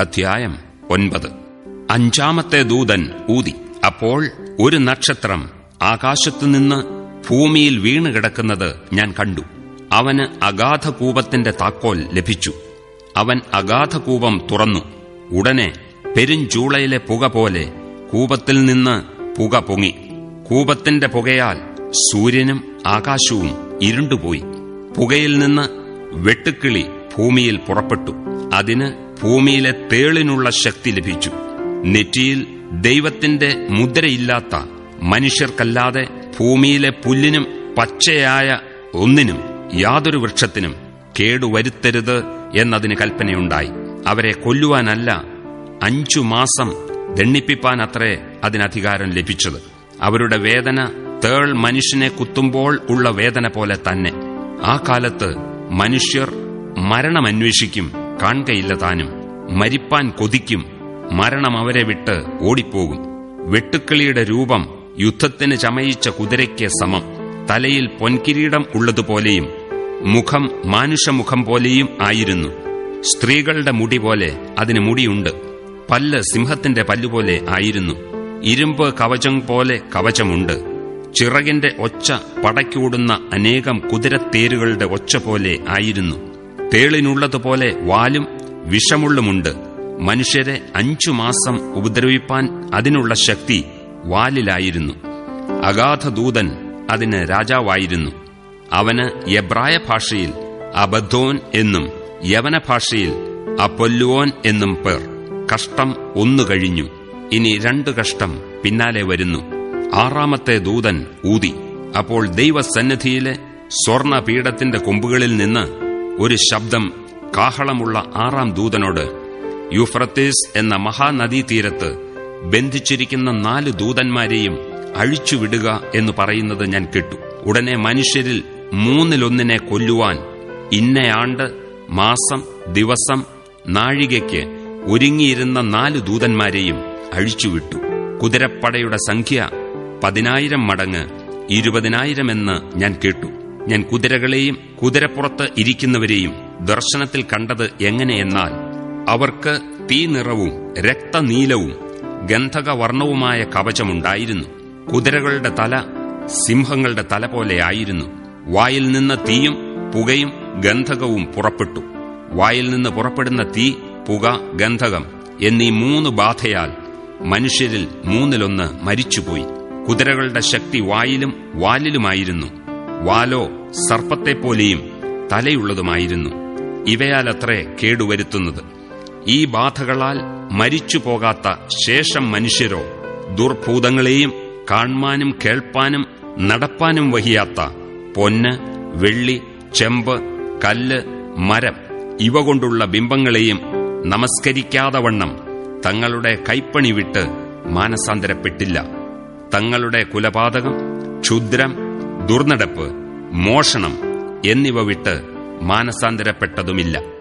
അധ്യായം ഒൻപത് അഞ്ചാമത്തെ ദൂതൻ ഊതി അപ്പോൾ ഒരു നക്ഷത്രം ആകാശത്തുനിന്ന് ഭൂമിയിൽ വീണുകിടക്കുന്നത് ഞാൻ കണ്ടു അവന് അഗാധകൂപത്തിന്റെ താക്കോൽ ലഭിച്ചു അവൻ അഗാധകൂപം തുറന്നു ഉടനെ പെരുഞ്ചൂളയിലെ പുക പോലെ കൂപത്തിൽ നിന്ന് പുക പൊങ്ങി കൂപത്തിന്റെ പുകയാൽ സൂര്യനും ആകാശവും ഇരുണ്ടുപോയി പുകയിൽ നിന്ന് വെട്ടുക്കിളി ഭൂമിയിൽ പുറപ്പെട്ടു അതിന് ഭൂമിയിലെ തേളിനുള്ള ശക്തി ലഭിച്ചു നെറ്റിയിൽ ദൈവത്തിന്റെ മുദ്രയില്ലാത്ത മനുഷ്യർക്കല്ലാതെ ഭൂമിയിലെ പുല്ലിനും പച്ചയായ ഒന്നിനും യാതൊരു വൃക്ഷത്തിനും കേടുവരുത്തരുത് എന്നതിന് കൽപ്പനയുണ്ടായി അവരെ കൊല്ലുവാനല്ല അഞ്ചു മാസം ദണ്ണിപ്പിപ്പാനത്രേ അതിനധികാരം ലഭിച്ചത് അവരുടെ വേദന തേൾ മനുഷ്യനെ കുത്തുമ്പോൾ ഉള്ള വേദന പോലെ തന്നെ ആ കാലത്ത് മനുഷ്യർ മരണമന്വേഷിക്കും കാണുകയില്ല താനും മരിപ്പാൻ കൊതിക്കും മരണം അവരെ വിട്ട് ഓടിപ്പോകും വെട്ടുക്കിളിയുടെ രൂപം യുദ്ധത്തിന് ചമയിച്ച കുതിരയ്ക്ക് സമം തലയിൽ പൊൻകിരീടം ഉള്ളതുപോലെയും മുഖം മാനുഷമുഖം പോലെയും ആയിരുന്നു സ്ത്രീകളുടെ മുടി പോലെ അതിന് മുടിയുണ്ട് പല്ല് സിംഹത്തിന്റെ പല്ലുപോലെ ആയിരുന്നു ഇരുമ്പ് കവചം പോലെ കവചമുണ്ട് ചിറകിന്റെ ഒച്ച പടയ്ക്കൂടുന്ന അനേകം കുതിരത്തേരുകളുടെ ഒച്ച പോലെ ആയിരുന്നു തേളിനുള്ളതുപോലെ വാലും വിഷമുള്ളുമുണ്ട് മനുഷ്യരെ അഞ്ചു മാസം ഉപദ്രവിപ്പാൻ അതിനുള്ള ശക്തി വാലിലായിരുന്നു അഗാധദൂതൻ അതിന് രാജാവായിരുന്നു അവന് എബ്രായ ഭാഷയിൽ അബദ്ധോൻ എന്നും യവന ഭാഷയിൽ അപ്പൊല്ലുവോൻ എന്നും പേർ കഷ്ടം ഒന്നു കഴിഞ്ഞു ഇനി രണ്ടു കഷ്ടം പിന്നാലെ വരുന്നു ആറാമത്തെ ദൂതൻ ഊതി അപ്പോൾ ദൈവസന്നിധിയിലെ സ്വർണ പീഠത്തിന്റെ കൊമ്പുകളിൽ നിന്ന് ഒരു ശബ്ദം കാഹളമുള്ള ആറാം ദൂതനോട് യൂഫ്രത്തേസ് എന്ന മഹാനദീതീരത്ത് ബന്ധിച്ചിരിക്കുന്ന നാല് ദൂതന്മാരെയും അഴിച്ചുവിടുക എന്ന് പറയുന്നത് ഞാൻ കേട്ടു ഉടനെ മനുഷ്യരിൽ മൂന്നിലൊന്നിനെ കൊല്ലുവാൻ ഇന്നയാണ്ട് മാസം ദിവസം നാഴികയ്ക്ക് ഒരുങ്ങിയിരുന്ന നാല് ദൂതന്മാരെയും അഴിച്ചുവിട്ടു കുതിരപ്പടയുടെ സംഖ്യ പതിനായിരം മടങ്ങ് ഇരുപതിനായിരം എന്ന് ഞാൻ കേട്ടു ഞാൻ കുതിരകളെയും കുതിരപ്പുറത്ത് ഇരിക്കുന്നവരെയും ദർശനത്തിൽ കണ്ടത് എങ്ങനെയെന്നാൽ അവർക്ക് തീ നിറവും രക്തനീലവും ഗന്ധകവർണവുമായ കവചമുണ്ടായിരുന്നു കുതിരകളുടെ തല സിംഹങ്ങളുടെ തല പോലെയായിരുന്നു വായിൽ നിന്ന് തീയും പുകയും ഗന്ധകവും പുറപ്പെട്ടു വായിൽ നിന്ന് പുറപ്പെടുന്ന തീ പുക ഗന്ധകം എന്നീ മൂന്ന് ബാധയാൽ മനുഷ്യരിൽ മൂന്നിലൊന്ന് മരിച്ചുപോയി കുതിരകളുടെ ശക്തി വായിലും വാലിലുമായിരുന്നു വാലോ സർപ്പത്തെപ്പോലെയും തലയുള്ളതുമായിരുന്നു ഇവയാലത്രേ കേടുവരുത്തുന്നത് ഈ ബാധകളാൽ മരിച്ചു പോകാത്ത ശേഷം മനുഷ്യരോ ദുർഭൂതങ്ങളെയും കാൺമാനും കേൾപ്പാനും നടപ്പാനും വഹിയാത്ത പൊന്ന് വെള്ളി ചെമ്പ് കല്ല് മരം ഇവ കൊണ്ടുള്ള ബിംബങ്ങളെയും നമസ്കരിക്കാതവണ്ണം തങ്ങളുടെ കൈപ്പണി വിട്ട് മാനസാന്തരപ്പെട്ടില്ല തങ്ങളുടെ കുലപാതകം ക്ഷുദ്രം ദുർനടപ്പ് മോഷണം എന്നിവ വിട്ട് മാനസാന്തരപ്പെട്ടതുമില്ല